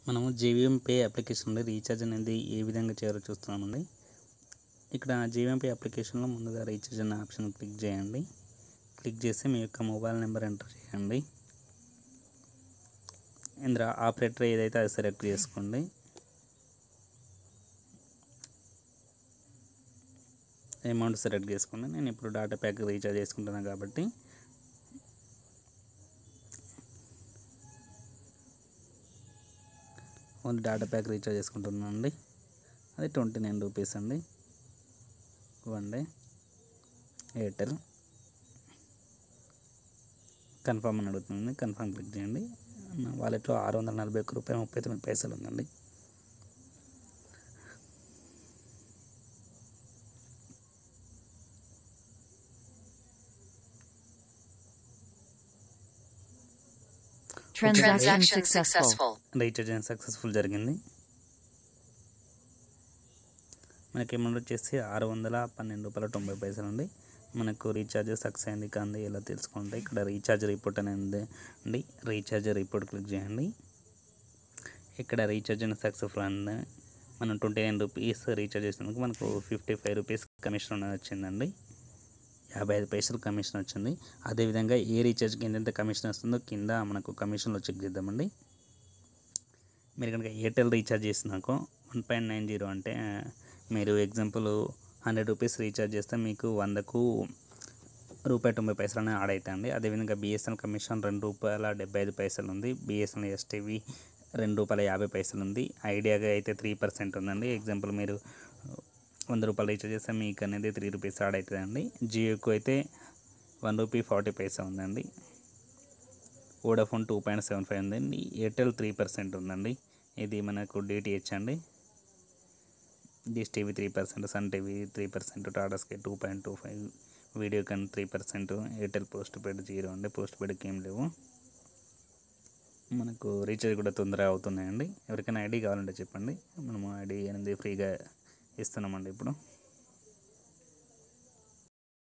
మనము JVM pay application నుండి recharge అనేది ఏ విధంగా చేయాలో చూస్తున్నామండి ఇక్కడ జేవిఎం పే అప్లికేషన్లో ముందుగా రీఛార్జ్ అనే ఆప్షన్ క్లిక్ చేయండి క్లిక్ చేసి మీ యొక్క మొబైల్ నెంబర్ ఎంటర్ చేయండి ఇందులో ఆపరేటర్ ఏదైతే అది సెలెక్ట్ చేసుకోండి అమౌంట్ సెలెక్ట్ చేసుకోండి నేను ఇప్పుడు డాటా ప్యాక్ రీఛార్జ్ చేసుకుంటున్నాను కాబట్టి ఓన్లీ డాటా ప్యాక్ రీఛార్జ్ చేసుకుంటున్నాను అండి అది ట్వంటీ నైన్ రూపీస్ అండి వన్ డే ఎయిర్టెల్ కన్ఫర్మ్ అని అడుగుతుంది కన్ఫర్మ్ క్లిక్ చేయండి నా వాలెట్లో ఆరు వందల నలభై ఒక్క రూపాయలు ముప్పై తొమ్మిది పైసలు ఉందండి Transaction Transaction successful. successful. Recharge అనేది సక్సెస్ఫుల్ జరిగింది మనకి అమౌంట్ వచ్చేసి ఆరు వందల పన్నెండు రూపాయల తొంభై పైసలు అండి మనకు రీఛార్జ్ సక్సెస్ అయింది కాంది ఎలా తెలుసుకుంటే ఇక్కడ రీఛార్జ్ రిపోర్ట్ అనేది అండి రీఛార్జ్ రిపోర్ట్ క్లిక్ చేయండి ఇక్కడ రీఛార్జ్ అనేది సక్సెస్ఫుల్ అండి మనం ట్వంటీ నైన్ రూపీస్ రీఛార్జ్ చేసినందుకు మనకు ఫిఫ్టీ ఫైవ్ రూపీస్ కమిషన్ అనేది వచ్చిందండి యాభై ఐదు పైసలు కమిషన్ వచ్చింది అదేవిధంగా ఏ రీఛార్జ్కి ఎంతెంత కమిషన్ వస్తుందో కింద మనకు కమిషన్లో చెక్ చేద్దామండి మీరు కనుక ఎయిర్టెల్ రీఛార్జ్ చేసినాకో వన్ పాయింట్ నైన్ జీరో అంటే మీరు ఎగ్జాంపుల్ హండ్రెడ్ రూపీస్ రీఛార్జ్ చేస్తే మీకు వందకు రూపాయి తొంభై పైసలు అనేవి యాడ్ అవుతాయండి అదేవిధంగా బిఎస్ఎన్ఎల్ కమిషన్ రెండు రూపాయల డెబ్బై ఐదు పైసలు ఉంది బిఎస్ఎన్ఎల్ ఎస్టీవీ రెండు రూపాయల యాభై పైసలు ఉంది ఐడియాగా అయితే త్రీ పర్సెంట్ ఉందండి ఎగ్జాంపుల్ మీరు వంద రూపాయలు రీఛార్జ్ చేస్తే మీకు అనేది త్రీ రూపీస్ యాడ్ అవుతుందండి జియోకు అయితే వన్ రూపీ ఫార్టీ పైసా ఉందండి Vodafone two point seven five ఉందండి ఎయిర్టెల్ త్రీ పర్సెంట్ ఉందండి ఇది మనకు డిటిహెచ్ అండి dish TV three percent Sun TV three percent Tata sky two point two five Videocon three percent Airtel post paid zero అండి post పెయిడ్కి ఏం లేవు మనకు రీఛార్జ్ కూడా తొందరగా అవుతున్నాయండి ఎవరికైనా ఐడి కావాలంటే చెప్పండి మనము ఐడి అనేది ఫ్రీగా ఇస్తున్నామండి ఇప్పుడు